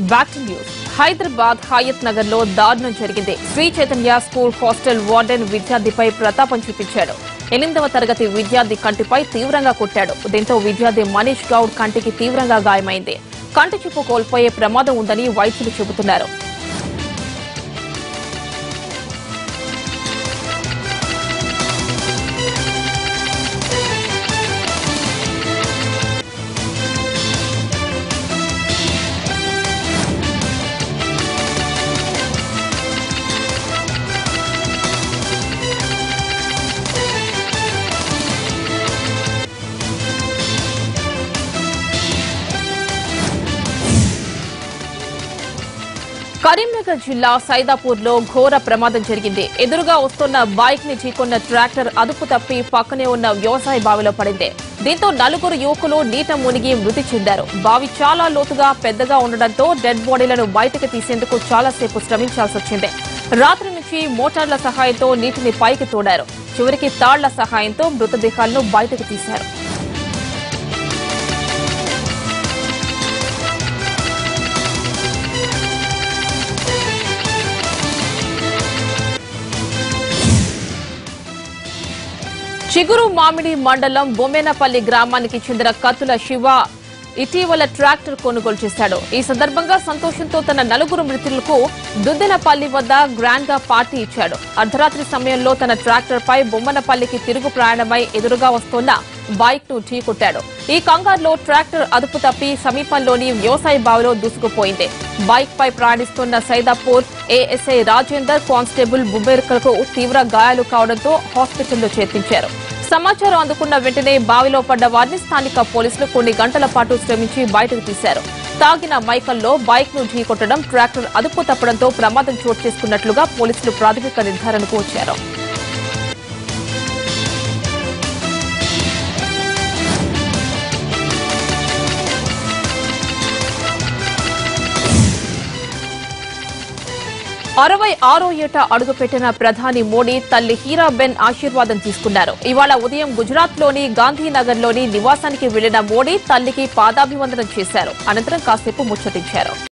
back to news Hyderabad Hayath Nagar లో దారుణం జరిగింది Sri Chaitanya school hostel warden విద్యార్థిపై ప్రతాపం చూపించాడు ఎనిమిదవ తరగతి విద్యార్థి కంటిపై తీవ్రంగా కొట్టాడు దీంతో విద్యార్థి మనీష్ గౌడ్ కంటికి తీవ్రంగా గాయమైంది కంటి చూపు కోల్పోయే ప్రమాదం ఉందని వైద్యులు చెబుతున్నారు కరీంనగర్ జిల్లా సైదాపూర్ లో ఘోర ప్రమాదం జరిగింది ఎదురుగా వస్తున్న బైక్ ని చీకొన్న ట్రాక్టర్ అదుపు తప్పి పక్కనే ఉన్న వ్యవసాయ బావిలో పడింది దీంతో నలుగురు యువకులు నీట మునిగి మృతి చెందారు బావి చాలా లోతుగా పెద్దగా ఉండడంతో డెడ్ బాడీలను బయటకు తీసేందుకు చాలాసేపు శ్రమించాల్సి వచ్చింది రాత్రి నుంచి మోటార్ల సహాయంతో నీటిని పైకి తోడారు చివరికి తాళ్ల సహాయంతో మృతదేహాలను బయటకు తీశారు చిగురు మామిడి మండలం బొమ్మేనపల్లి గ్రామానికి చెందిన కత్తుల శివ ఇటీవల ట్రాక్టర్ కొనుగోలు చేశాడు ఈ సందర్భంగా సంతోషంతో తన నలుగురు మృతులకు దుద్దెనపల్లి వద్ద గ్రాండ్ గా పార్టీ ఇచ్చాడు అర్ధరాత్రి సమయంలో తన ట్రాక్టర్ పై బొమ్మనపల్లికి తిరుగు ప్రయాణమై ఎదురుగా వస్తున్న బైక్ ను ఢీకొట్టాడు ఈ కంగారులో ట్రాక్టర్ అదుపు తప్పి సమీపంలోని వ్యవసాయ బావిలో దూసుకుపోయింది బైక్ పై ప్రయాణిస్తున్న సైదాపూర్ ఏఎస్ఐ రాజేందర్ కానిస్టేబుల్ బుబేర్కలకు తీవ్ర గాయాలు కావడంతో హాస్పిటల్లో చేర్పించారు సమాచారం అందుకున్న వెంటనే బావిలో పడ్డ వారిని స్థానిక పోలీసులు కొన్ని గంటల పాటు శ్రమించి బయటకు తీశారు తాగిన మైకల్లో బైక్ ను ఢీకొట్టడం ట్రాక్టర్ అదుపు తప్పడంతో ప్రమాదం చోటు చేసుకున్నట్లుగా పోలీసులు ప్రాథమిక నిర్ధారణకు వచ్చారు అరవై ఆరో ఏట అడుగుపెట్టిన ప్రధాని మోడీ తల్లి హీరాబెన్ ఆశీర్వాదం తీసుకున్నారు ఇవాళ ఉదయం గుజరాత్ లోని గాంధీనగర్ లోని నివాసానికి వెళ్లిన మోడీ తల్లికి పాదాభివందనం చేశారు అనంతరం కాసేపు ముచ్చటించారు